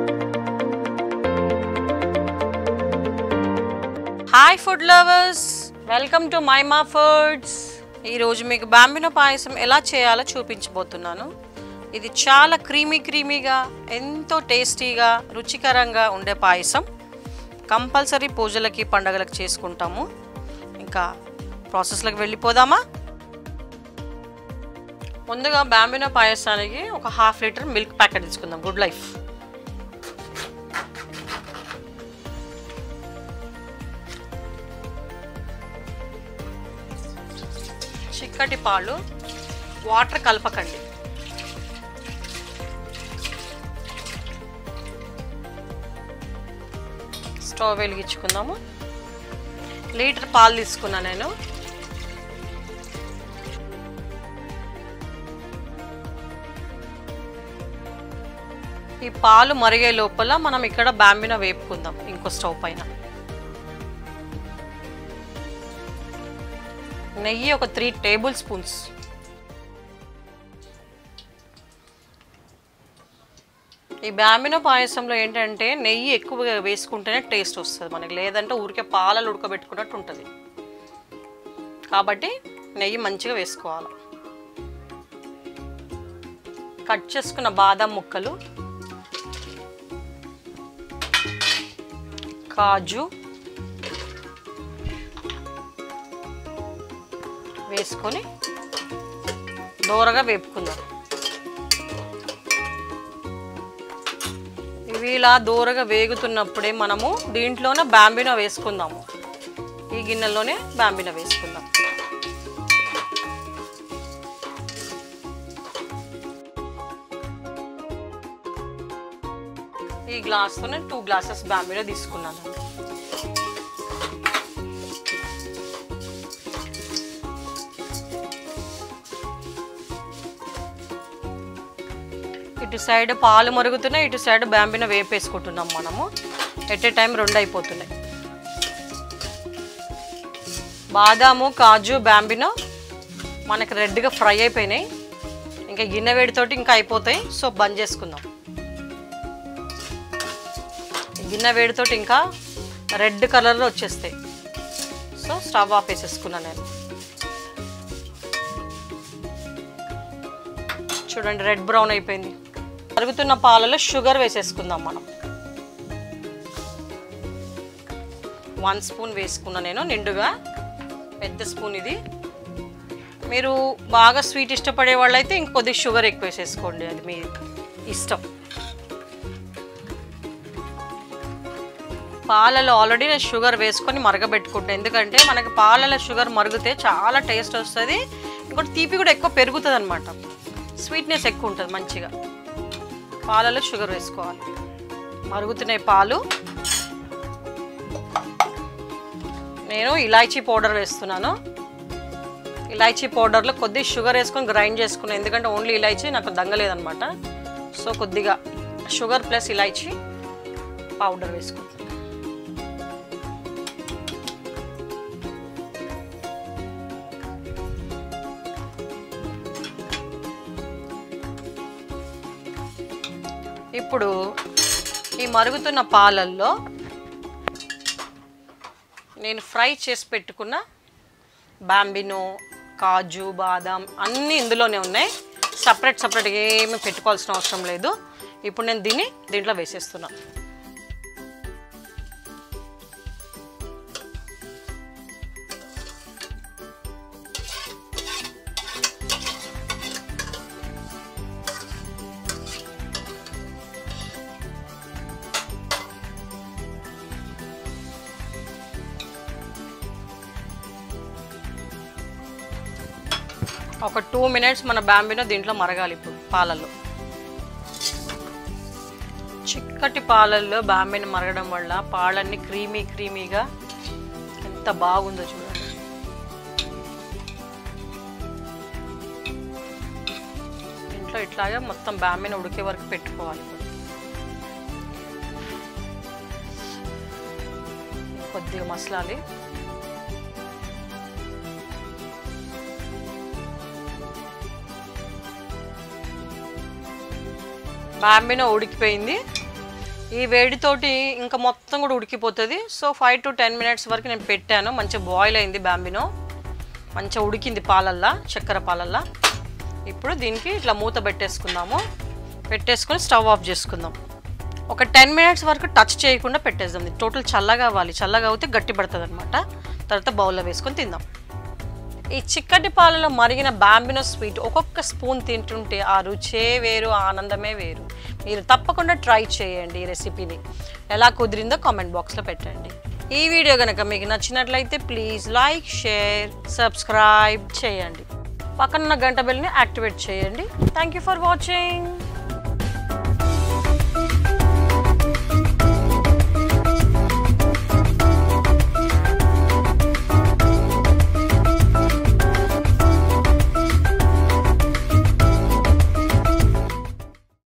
hi food lovers welcome to Maima foods ఈరోజు మీకు Bambino పాయసం ఎలా చేయాలో చూపించబోతున్నాను ఇది చాలా క్రీమీ క్రీమీగా ఎంతో టేస్టీగా రుచికరంగా ఉండే పాయసం కంపల్సరీ పూజలకి పండగలకు చేసుకుంటాము ఇంకా ప్రాసెస్లోకి వెళ్ళిపోదామా ముందుగా బాంబినో పాయసానికి ఒక హాఫ్ లీటర్ మిల్క్ ప్యాకెట్ తీసుకుందాం గుడ్ లైఫ్ చిక్కటి పాలు వాటర్ కలపకండి స్టవ్ వెలిగించుకుందాము లీటర్ పాలు తీసుకున్నా నేను ఈ పాలు మరిగే లోపల మనం ఇక్కడ బాంబిన వేపుకుందాం ఇంకో స్టవ్ పైన నెయ్యి ఒక త్రీ టేబుల్ స్పూన్స్ ఈ బాంబినో పాయసంలో ఏంటంటే నెయ్యి ఎక్కువగా వేసుకుంటేనే టేస్ట్ వస్తుంది మనకి లేదంటే ఊరికే పాలలు ఉడకబెట్టుకున్నట్టు ఉంటుంది కాబట్టి నెయ్యి మంచిగా వేసుకోవాలి కట్ చేసుకున్న బాదం ముక్కలు కాజు వేసుకొని దూరగా వేపుకుందాం ఇవి ఇలా దూరగా వేగుతున్నప్పుడే మనము దీంట్లోనే బాంబినో వేసుకుందాము ఈ గిన్నెలోనే బాంబినో వేసుకుందాం ఈ గ్లాస్తోనే టూ గ్లాసెస్ బాంబినో తీసుకున్నాను ఇటు సైడ్ పాలు మరుగుతున్నాయి ఇటు సైడ్ బాంబిన వేపేసుకుంటున్నాం మనము ఎట్ ఏ టైం రెండు అయిపోతున్నాయి బాదాము కాజు బాంబినో మనకి రెడ్గా ఫ్రై అయిపోయినాయి ఇంకా గిన్నె వేడితోటి ఇంకా అయిపోతాయి సో బంద్ చేసుకుందాం గిన్నె వేడితోటి ఇంకా రెడ్ కలర్లో వచ్చేస్తాయి సో స్టవ్ ఆఫ్ వేసేసుకున్నాను నేను చూడండి రెడ్ బ్రౌన్ అయిపోయింది మరుగుతున్న పాలలో షుగర్ వేసేసుకుందాం మనం వన్ స్పూన్ వేసుకున్నా నేను నిండుగా పెద్ద స్పూన్ ఇది మీరు బాగా స్వీట్ ఇష్టపడే వాళ్ళైతే ఇంకొద్ది షుగర్ ఎక్కువ వేసేసుకోండి అది మీ ఇష్టం పాలలో ఆల్రెడీ నేను షుగర్ వేసుకొని మరగబెట్టుకుంటాను ఎందుకంటే మనకి పాలలో షుగర్ మరిగితే చాలా టేస్ట్ వస్తుంది ఇంకోటి తీపి కూడా ఎక్కువ పెరుగుతుంది అనమాట స్వీట్నెస్ ఎక్కువ ఉంటుంది మంచిగా పాలలో షుగర్ వేసుకోవాలి మరుగుతున్నాయి పాలు నేను ఇలాచీ పౌడర్ వేస్తున్నాను ఇలాచీ పౌడర్లో కొద్దిగా షుగర్ వేసుకొని గ్రైండ్ చేసుకున్నాను ఎందుకంటే ఓన్లీ ఇలాచీ నాకు దంగలేదనమాట సో కొద్దిగా షుగర్ ప్లస్ ఇలాచీ పౌడర్ వేసుకుంటాను ఇప్పుడు ఈ మరుగుతున్న పాలల్లో నేను ఫ్రై చేసి పెట్టుకున్న బాంబినో కాజు బాదాం అన్నీ ఇందులోనే ఉన్నాయి సపరేట్ సపరేట్గా ఏమి పెట్టుకోవాల్సిన అవసరం లేదు ఇప్పుడు నేను దీన్ని దీంట్లో వేసేస్తున్నా ఒక టూ మినిట్స్ మన బాంబినో దీంట్లో మరగాలి ఇప్పుడు పాలల్లో చిక్కటి పాలల్లో బాంబిని మరగడం వల్ల పాలన్నీ క్రీమీ క్రీమీగా ఎంత బాగుందో చూడండి ఇంట్లో ఇట్లాగే మొత్తం బాంబిని ఉడికే వరకు పెట్టుకోవాలి ఇప్పుడు కొద్దిగా మసలాలి బాంబినో ఉడికిపోయింది ఈ వేడితోటి ఇంకా మొత్తం కూడా ఉడికిపోతుంది so five to ten minutes వరకు నేను పెట్టాను మంచిగా బాయిల్ అయింది బాంబినో మంచిగా ఉడికింది పాలల్లా చక్కెర పాలల్లా ఇప్పుడు దీనికి ఇట్లా మూత పెట్టేసుకుందాము పెట్టేసుకొని స్టవ్ ఆఫ్ చేసుకుందాం ఒక టెన్ మినిట్స్ వరకు టచ్ చేయకుండా పెట్టేద్దాం ఇది టోటల్ చల్లగా అవ్వాలి చల్లగా అవుతే గట్టి పడుతుంది అనమాట తర్వాత బౌల్లో వేసుకొని తిందాం ఈ చిక్కటి పాలలో మరిగిన బాంబినో స్వీట్ ఒక్కొక్క స్పూన్ తింటుంటే ఆ రుచే వేరు ఆనందమే వేరు మీరు తప్పకుండా ట్రై చేయండి ఈ రెసిపీని ఎలా కుదిరిందో కామెంట్ బాక్స్లో పెట్టండి ఈ వీడియో కనుక మీకు నచ్చినట్లయితే ప్లీజ్ లైక్ షేర్ సబ్స్క్రైబ్ చేయండి పక్కన గంట బెల్ని యాక్టివేట్ చేయండి థ్యాంక్ యూ ఫర్ వాచింగ్